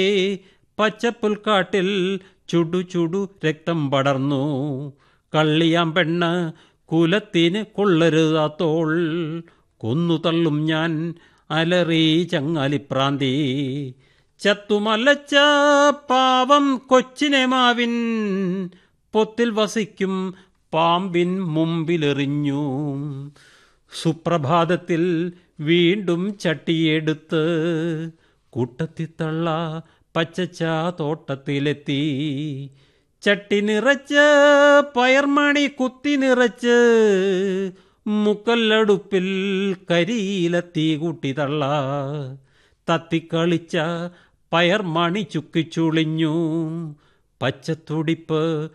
പച്ചപ്പുൽക്കാട്ടിൽ ചുടു ചുടു രക്തം പടർന്നു കള്ളിയാം പെണ്ണ് കുലത്തിന് കൊള്ളരുതാത്തോൾ കൊന്നു തള്ളും ഞാൻ അലറി ചങ്ങാലിപ്രാന്തി ചത്തുമലച്ച പാവം കൊച്ചിനെ മാവിൻ പൊത്തിൽ വസിക്കും പാമ്പിൻ മുമ്പിലെറിഞ്ഞു സുപ്രഭാതത്തിൽ വീണ്ടും ചട്ടിയെടുത്ത് കൂട്ടത്തിത്തള്ള പച്ചച്ച തോട്ടത്തിലെത്തി ചട്ടി നിറച്ച് പയർമണി കുത്തി നിറച്ച് മുക്കല്ലടുപ്പിൽ കരിയില തീ കൂട്ടി തള്ള തത്തിക്കളിച്ച പയർമണി ചുക്കിച്ചുളിഞ്ഞു പച്ചത്തുടിപ്പ്